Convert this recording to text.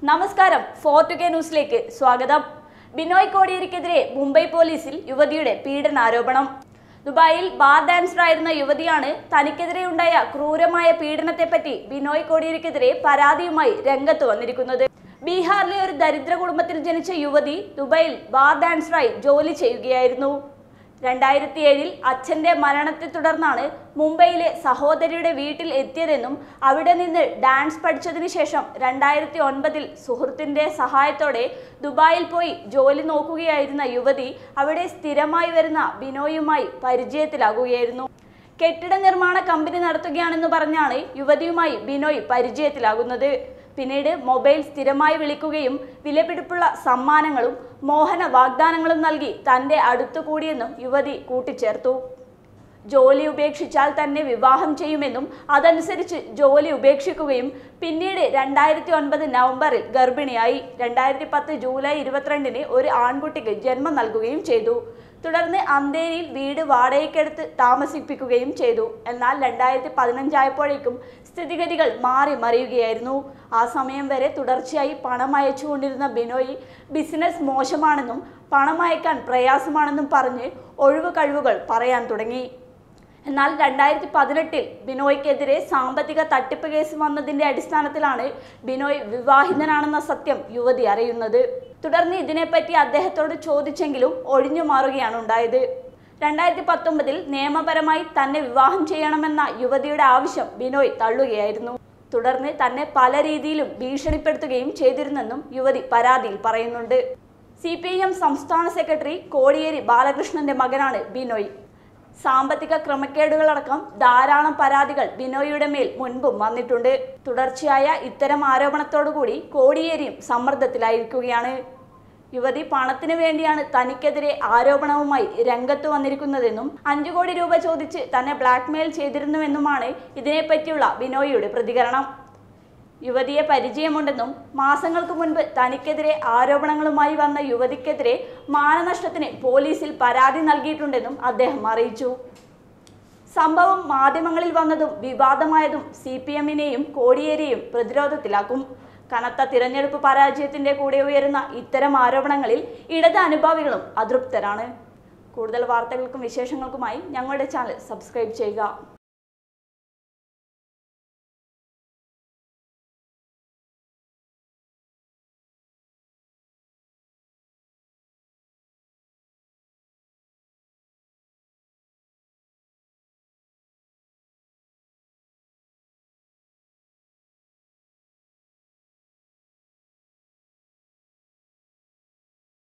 നമസ്കാരം fort K ന്യൂസിലേക്ക് സ്വാഗതം ബിനോയ് കോടിയേരിക്കെതിരെ മുംബൈ പോലീസിൽ യുവതിയുടെ പീഡനാരോപണം ദുബായിൽ ബാർ ഡാൻസറായിരുന്ന യുവതിയാണ് തനിക്കെതിരെ ഉണ്ടായ ക്രൂരമായ പീഡനത്തെപ്പറ്റി ബിനോയ് കോടിയേരിക്കെതിരെ പരാതിയുമായി രംഗത്ത് വന്നിരിക്കുന്നത് ബീഹാറിലെ ഒരു ദരിദ്ര കുടുംബത്തിൽ ജനിച്ച യുവതി ദുബായിൽ ബാർ ഡാൻസറായി ജോലി ചെയ്യുകയായിരുന്നു രണ്ടായിരത്തി ഏഴിൽ അച്ഛന്റെ മരണത്തെ തുടർന്നാണ് മുംബൈയിലെ സഹോദരിയുടെ വീട്ടിൽ എത്തിയതെന്നും അവിടെ നിന്ന് ഡാൻസ് പഠിച്ചതിന് ശേഷം രണ്ടായിരത്തി ഒൻപതിൽ സുഹൃത്തിന്റെ സഹായത്തോടെ ദുബായിൽ പോയി ജോലി നോക്കുകയായിരുന്ന യുവതി അവിടെ സ്ഥിരമായി വരുന്ന ബിനോയുമായി പരിചയത്തിലാകുകയായിരുന്നു കെട്ടിട നിർമ്മാണ കമ്പനി നടത്തുകയാണെന്ന് പറഞ്ഞാണ് യുവതിയുമായി ബിനോയ് പരിചയത്തിലാകുന്നത് പിന്നീട് മൊബൈൽ സ്ഥിരമായി വിളിക്കുകയും വിലപിടിപ്പുള്ള സമ്മാനങ്ങളും മോഹന വാഗ്ദാനങ്ങളും നൽകി തന്റെ അടുത്തു കൂടിയെന്നും യുവതി കൂട്ടിച്ചേർത്തു ജോലി ഉപേക്ഷിച്ചാൽ തന്നെ വിവാഹം ചെയ്യുമെന്നും അതനുസരിച്ച് ജോലി ഉപേക്ഷിക്കുകയും പിന്നീട് രണ്ടായിരത്തി ഒൻപത് നവംബറിൽ ഗർഭിണിയായി രണ്ടായിരത്തി പത്ത് ജൂലൈ ഇരുപത്തിരണ്ടിന് ഒരു ആൺകുട്ടിക്ക് ജന്മം നൽകുകയും ചെയ്തു തുടർന്ന് അന്തേരിയിൽ വീട് വാടകയ്ക്കെടുത്ത് താമസിപ്പിക്കുകയും ചെയ്തു എന്നാൽ രണ്ടായിരത്തി പതിനഞ്ചായപ്പോഴേക്കും സ്ഥിതിഗതികൾ മാറി മറിയുകയായിരുന്നു ആ സമയം വരെ തുടർച്ചയായി പണം അയച്ചുകൊണ്ടിരുന്ന ബിനോയ് ബിസിനസ് മോശമാണെന്നും പണം അയക്കാൻ പ്രയാസമാണെന്നും പറഞ്ഞ് ഒഴിവ് കഴിവുകൾ പറയാൻ തുടങ്ങി എന്നാൽ രണ്ടായിരത്തി പതിനെട്ടിൽ ബിനോയ്ക്കെതിരെ സാമ്പത്തിക തട്ടിപ്പ് കേസ് വന്നതിന്റെ അടിസ്ഥാനത്തിലാണ് ബിനോയ് വിവാഹിതനാണെന്ന സത്യം യുവതി അറിയുന്നത് തുടർന്ന് ഇതിനെപ്പറ്റി അദ്ദേഹത്തോട് ചോദിച്ചെങ്കിലും ഒഴിഞ്ഞു മാറുകയാണ് ഉണ്ടായത് രണ്ടായിരത്തി പത്തൊമ്പതിൽ നിയമപരമായി തന്നെ വിവാഹം ചെയ്യണമെന്ന യുവതിയുടെ ആവശ്യം ബിനോയ് തള്ളുകയായിരുന്നു തുടർന്ന് തന്നെ പല രീതിയിലും ഭീഷണിപ്പെടുത്തുകയും ചെയ്തിരുന്നെന്നും യുവതി പരാതിയിൽ പറയുന്നുണ്ട് സി പി ഐ എം സംസ്ഥാന സെക്രട്ടറി കോടിയേരി ബാലകൃഷ്ണന്റെ മകനാണ് ബിനോയ് സാമ്പത്തിക ക്രമക്കേടുകളടക്കം ധാരാളം പരാതികൾ ബിനോയിയുടെ മേൽ മുൻപും വന്നിട്ടുണ്ട് തുടർച്ചയായ ഇത്തരം ആരോപണത്തോടുകൂടി കോടിയേരിയും സമ്മർദ്ദത്തിലായിരിക്കുകയാണ് യുവതി പണത്തിന് വേണ്ടിയാണ് തനിക്കെതിരെ ആരോപണവുമായി രംഗത്ത് വന്നിരിക്കുന്നതെന്നും അഞ്ചു കോടി രൂപ ചോദിച്ച് തന്നെ ബ്ലാക്ക്മെയിൽ ചെയ്തിരുന്നുവെന്നുമാണ് ഇതിനെപ്പറ്റിയുള്ള ബിനോയിയുടെ പ്രതികരണം യുവതിയെ പരിചയമുണ്ടെന്നും മാസങ്ങൾക്ക് മുൻപ് തനിക്കെതിരെ ആരോപണങ്ങളുമായി വന്ന യുവതിക്കെതിരെ മാനനഷ്ടത്തിന് പോലീസിൽ പരാതി നൽകിയിട്ടുണ്ടെന്നും അദ്ദേഹം അറിയിച്ചു സംഭവം മാധ്യമങ്ങളിൽ വന്നതും വിവാദമായതും സി പി എമ്മിനെയും കോടിയേരിയെയും പ്രതിരോധത്തിലാക്കും കനത്ത തിരഞ്ഞെടുപ്പ് പരാജയത്തിന്റെ കൂടെ ഉയരുന്ന ഇത്തരം ആരോപണങ്ങളിൽ ഇടത് അനുഭാവികളും അതൃപ്തരാണ് കൂടുതൽ വാർത്തകൾക്കും വിശേഷങ്ങൾക്കുമായി ഞങ്ങളുടെ ചാനൽ സബ്സ്ക്രൈബ് ചെയ്യുക